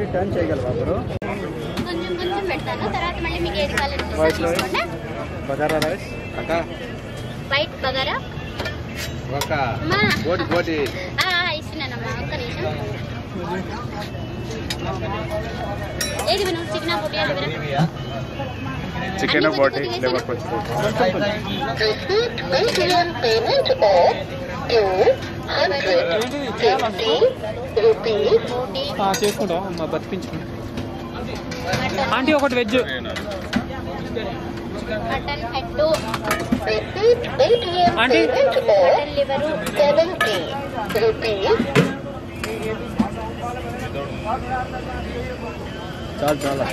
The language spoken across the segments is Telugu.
ఒకటి టర్న్ చేయగలవా బ్రో కొంచెం కొంచెం పెడతాను తర్వాత మళ్ళీ మీకు ఏది కావాలో వైట్ రైస్ తీసుకోండి బగారా రైస్ అక్క వైట్ బగారా ఒక అమ్మా కోటి కోటి ఆ, ఆ, ఇస్తున్నానమ్మా ఒక్క నిమిషం ఏది విను చికెన్ పొట్టియా లివరా చికెన్ అన్ని బోటి కొంచెం లివర్ కొంచెం కొంచెం బోటి చేసుకుంటాం అమ్మ బతికించుకుంటాం మటన్ ఆంటీ ఒకటి veg mutton head aunty mutton liver చాలు చాలా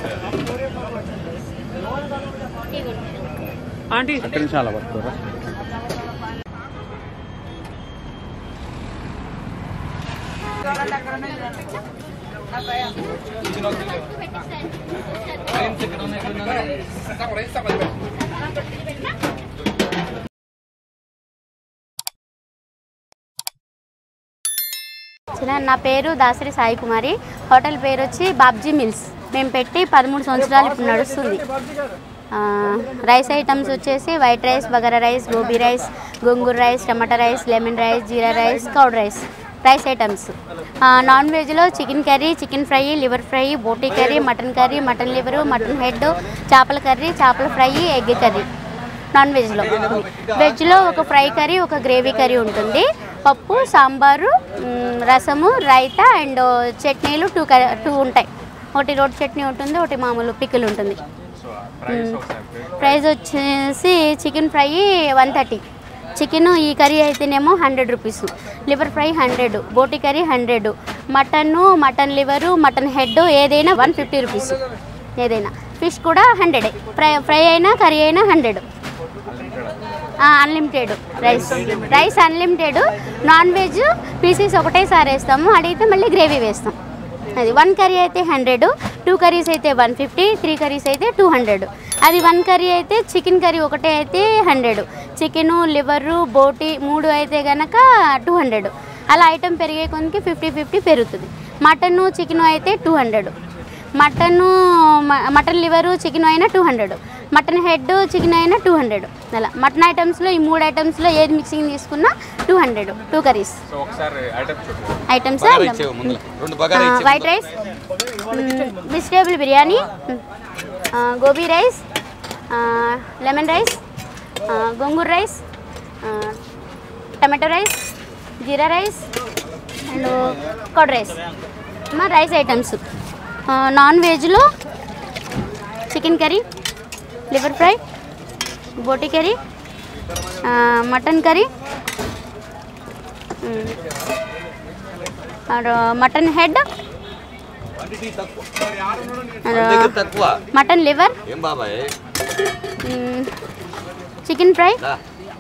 ఆంటీ ఒక్క నిమిషాల పట్టుకోరా చిన్న నా పేరు దాసరి సాయి కుమారి హోటల్ పేరు వచ్చి బాబ్జీ మిల్స్ మేము పెట్టి పదమూడు సంవత్సరాలు ఇప్పుడు నడుస్తుంది ఆ, రైస్ ఐటమ్స్ వచ్చేసి white rice bagara rice gobi rice gongura rice tomato rice lemon rice jeera rice curd rice rice items ఆ, నాన్ వెజ్లో chicken curry chicken fry liver fry boti curry mutton curry mutton liver mutton head చేపల కర్రీ చేపల ఫ్రై ఎగ్ కర్రీ నాన్ వెజ్లో వెజ్లో ఒక ఫ్రై కర్రీ ఒక గ్రేవీ కర్రీ ఉంటుంది పప్పు సాంబారు మ్, రసము రైతా అండ్ చట్నీలు టూ కర్రీ టూ ఉంటాయి ఒకటి రోడ్ చట్నీ ఉంటుంది ఒకటి మామూలు పికిల్ ఉంటుంది ప్రైస్ వచ్చేసి chicken fry one thirty chicken ఈ కర్రీ అయితేనేమో hundred rupees liver fry hundred boti curry hundred mutton mutton liver mutton head ఏదైనా వన్ ఫిఫ్టీ రూపీస్ ఏదైనా ఫిష్ కూడా హండ్రెడే ఫ్రై ఫ్రై అయినా కర్రీ అయినా hundred unlimited rice rice unlimited non veg pieces ఒకటేసారి వేస్తాము అడిగితే మళ్ళీ గ్రేవీ వేస్తాం అది వన్ కర్రీ అయితే హండ్రెడ్ టూ కర్రీస్ అయితే వన్ ఫిఫ్టీ త్రీ కర్రీస్ అయితే టూ హండ్రెడ్ అది వన్ కర్రీ అయితే చికెన్ కర్రీ ఒకటే అయితే హండ్రెడ్ చికెను లివరు బోటి మూడు అయితే కనుక టూ హండ్రెడ్ అలా ఐటెం పెరిగే కొనికి ఫిఫ్టీ ఫిఫ్టీ పెరుగుతుంది మటను చికెన్ అయితే టూ హండ్రెడ్ మటను మ- మటన్ లివరు చికెన్ అయినా two hundred mutton head chicken అయినా టూ హండ్రెడ్ అలా మటన్ ఐటమ్స్లో ఈ మూడు ఐటమ్స్లో ఏది మిక్సింగ్ తీసుకున్నా two hundred two curries so ఒకసారి ఐటమ్ చూడు ఐటమ్స్ బగారా ఇచ్చేవు ముందుల రెండు బగారా ఇచ్చేవు వైట్ రైస్ వెజిటేబుల్ బిర్యానీ ఆ, గోబీ రైస్ ఆ, లెమన్ రైస్ ఆ, గోంగూర రైస్ ఆ, tomato rice jeera rice and curd rice మా రైస్ ఐటమ్స్ ఆ, నాన్ వెజ్లో chicken curry liver fry boti curry ఆ, మటన్ కర్రీ మ్, और मटन हेड దగ్గర తక్కువ मटन लिवर ఏం బాబాయ్ चिकन फ्राई దా.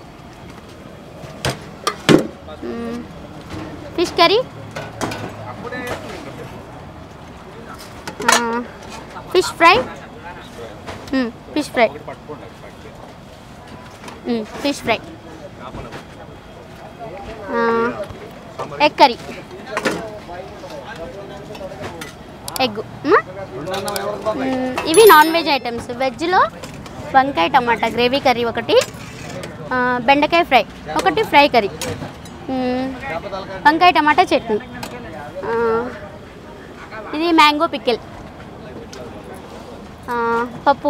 Fish curry fish fry fish fry fish fry egg curry egg ఇవి నాన్ వెజ్ ఐటమ్స్ వెజ్లో వంకాయ టమాటా గ్రేవీ కర్రీ ఒకటి ఆ, బెండకాయ ఫ్రై ఒకటి ఫ్రై కర్రీ మ్, వంకాయ టమాటా చట్నీ ఆ, ఇది మ్యాంగో పికిల్ ఆ, పప్పు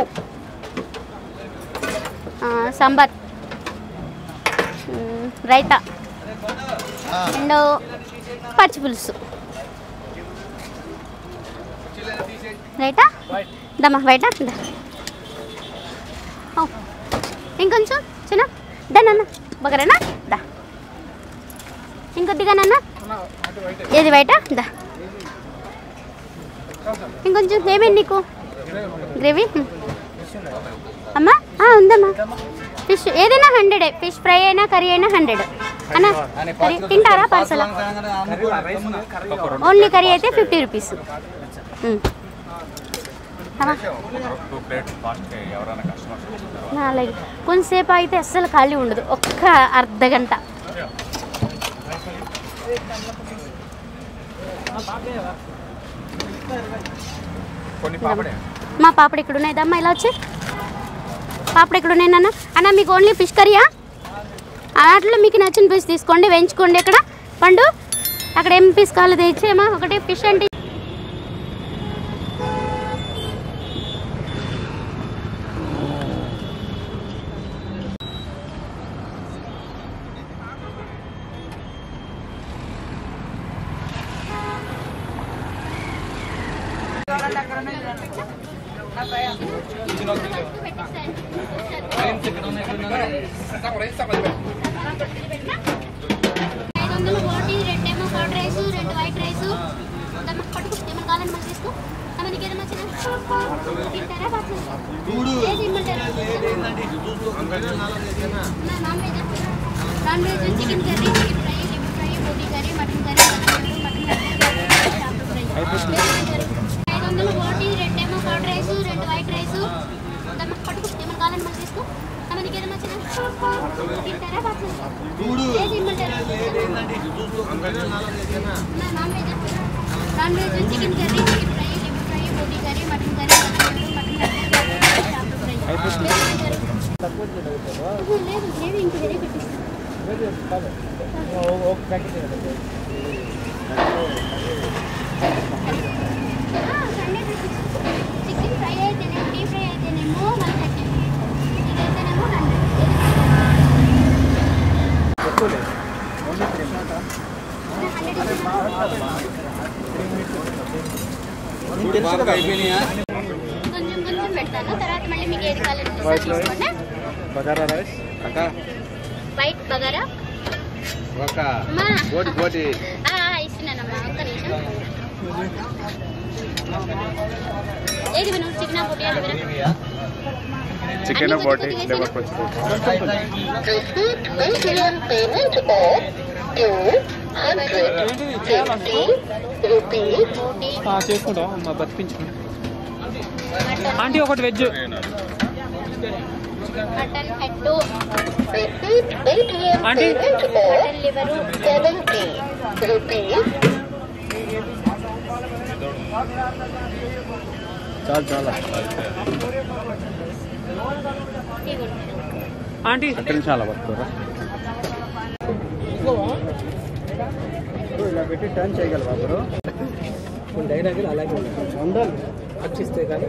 ఆ, సాంబార్ మ్, రైతా అండ్ పచ్చి పులుసు రైటా దమ్మా బయట దా ఓ, ఇంకొంచెం చిన్న దా నాన్న బగరేనా దా ఇంకొద్దిగా నాన్న ఏది బయట దా ఇంకొంచెం ఏమేంటి నీకు గ్రేవీ హ్మ్. అమ్మా ఆ, ఉందమ్మా ఫిష్ ఏదైనా హండ్రెడే ఫిష్ ఫ్రై అయినా కర్రీ అయినా హండ్రెడ్ అన్న కర్రీ తింటారా పార్సల్ ఓన్లీ కర్రీ అయితే ఫిఫ్టీ రూపీస్ హ్మ్. అమ్మా టూ ప్లేట్స్ ఫాస్ట్ ఎవరైనా కస్టమర్స్ వచ్చిన తర్వాత అలాగే కొంతసేపు అయితే అస్సలు ఖాళీ ఉండదు ఒక్క అర్ధ గంట కొన్ని పాపడే మా పాపడు ఇక్కడ ఉన్నాయి దమ్మా ఇలా వచ్చి పాపడు ఇక్కడ ఉన్నాయి నాన్న అన్న మీకు ఓన్లీ ఫిష్ కర్రీయా అట్లా మీకు నచ్చిన పీస్ తీసుకోండి వేయించుకోండి ఇక్కడ పండు అక్కడ ఏం పీస్ కావాలో తెచ్చేమా ఒకటి ఫిష్ అంటే ఐదు వందలు ఒకటి రెండేమో కర్డ్ రైస్ రెండు వైట్ రైస్ దమ్మ పట్టుకు ఏమైనా కావాలంటే మళ్ళీ తీసుకో అమ్మ నీకు ఏదైనా వచ్చినా తింటారా బాక్స్ ఏది ఇమ్మంటారా నా non veg non veg chicken curry chicken fry liver fry boti curry mutton curry mutton curry చేపల ఫ్రై ఐదు వందలు ఒకటి రెండేమో కర్డ్ రైస్ రెండు వైట్ రైస్ దమ్మ పట్టుకు ఏమైనా కావాలంటే మళ్ళీ తీసుకో అమ్మ నీకు ఏదైనా వచ్చినా తింటారా బాక్స్ ఏది ఇమ్మంటారా నా non veg non veg chicken curry chicken fry liver fry boti curry mutton curry mutton curry చేపల ఫ్రై లేదు లేదు ఇంక వేరే పెట్టిస్తాను సండే చికెన్ ఫ్రై అయితేనేమో డీప్ ఫ్రై అయితేనేమో వన్ థర్టీ ఇదైతేనేమో హండ్రెడ్ ఎక్కువ లేదు ఓన్లీ త్రీ బాగా అయిపోయినాయా కొంచెం కొంచెం పెడతాను తర్వాత మళ్ళీ మీకు ఏది కావాలంటే వైట్ రైస్ తీసుకోండి బగారా రైస్ అక్క వైట్ బగారా ఒక అమ్మా బోటి బోటి ఆ, ఆ, ఇస్తున్నానమ్మా ఒక్క నిమిషం ఏది విను చికెన్ బోటి అది విను చికెన్ అన్ని బోటి కొంచెం లేబర్ కొంచెం కొంచెం Receipt Paytm payment of two hundred fifty rupees. Boti చేసుకుంటాం అమ్మ బతికించుకుంటాం మటన్ ఆంటీ ఒకటి veg mutton head Receipt Paytm Aunty. payment of mutton liver seventy rupees. చాలు చాలా ఆంటీ ఒక్క నిమిషాలు పట్టుకోరా ఇలా పెట్టి టర్న్ చేయగలవా బ్రో కొన్ని డైలాగులు అలాగే ఉంటాయి ఉండాలి వచ్చిస్తే కానీ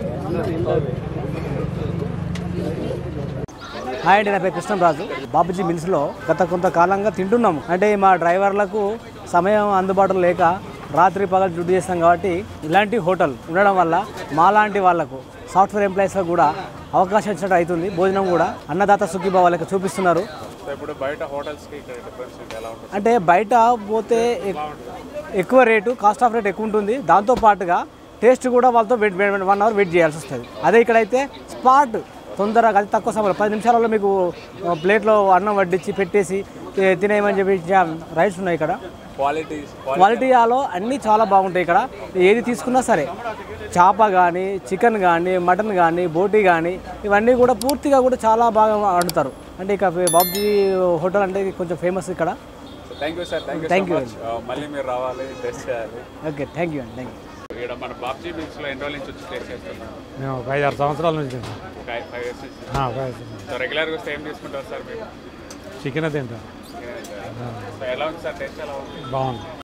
హాయ్ అండి నా పేరు కృష్ణంరాజు బాబుజీ మిల్స్లో గత కొంతకాలంగా తింటున్నాము అంటే మా డ్రైవర్లకు సమయం అందుబాటులో లేక రాత్రి పగలు డ్యూటీ చేస్తాం కాబట్టి ఇలాంటి హోటల్ ఉండడం వల్ల మాలాంటి వాళ్ళకు సాఫ్ట్వేర్ ఎంప్లాయీస్లో కూడా అవకాశం ఇచ్చినట్టు అవుతుంది భోజనం కూడా అన్నదాత సుఖీభావ వాళ్ళకి చూపిస్తున్నారు సో ఇప్పుడు బయట హోటల్స్కి ఇక్కడ డిఫరెన్స్ ఏంటి? ఎలా ఉంటుంది అంటే బయట పోతే ఎక్- ఎక్కువ రేటు కాస్ట్ ఆఫ్ రేట్ ఎక్కువ ఉంటుంది దాంతో పాటుగా టేస్ట్ కూడా వాళ్ళతో వెయిట్ వన్ అవర్ వెయిట్ చేయాల్సి వస్తుంది అదే ఇక్కడైతే స్పాట్ తొందరగా అది తక్కువ సమయంలో పది నిమిషాలలో మీకు ఆ, ప్లేట్లో అన్నం వడ్డించి పెట్టేసి తి- తినేయమని చెప్పి రైస్ ఉన్నాయి ఇక్కడ క్వాలిటీ క్వాలిటీలో అన్నీ చాలా బాగుంటాయి ఇక్కడ ఏది తీసుకున్నా సరే చేప కానీ చికెన్ కానీ మటన్ కానీ బోటీ కానీ ఇవన్నీ కూడా పూర్తిగా కూడా చాలా బాగా వండుతారు అంటే ఇక బాబుజీ హోటల్ అంటే కొంచెం ఫేమస్ ఇక్కడ thank you sir thank you Thank so you. Much మళ్ళీ మీరు రావాలి టెస్ట్ చేయాలి ఓకే థ్యాంక్ యూ అండి థ్యాంక్ యూ ఇక్కడ మన బాబ్జీ బీచ్లో ఎన్ని రోజుల నుంచి వచ్చి టేస్ట్ చేస్తున్నాం మేము ఒక ఐదు ఆరు సంవత్సరాల నుంచి ఒక ఫైవ్ ఇయర్స్ నుంచి ఆ, ఒక ఐదు- సో రెగ్యులర్గా వస్తే ఏం తీసుకుంటారు సార్ మీరు చికెన్ తింటాం సో ఎలా ఉంది సార్ టేస్ట్ ఎలా ఉంది బాగుంది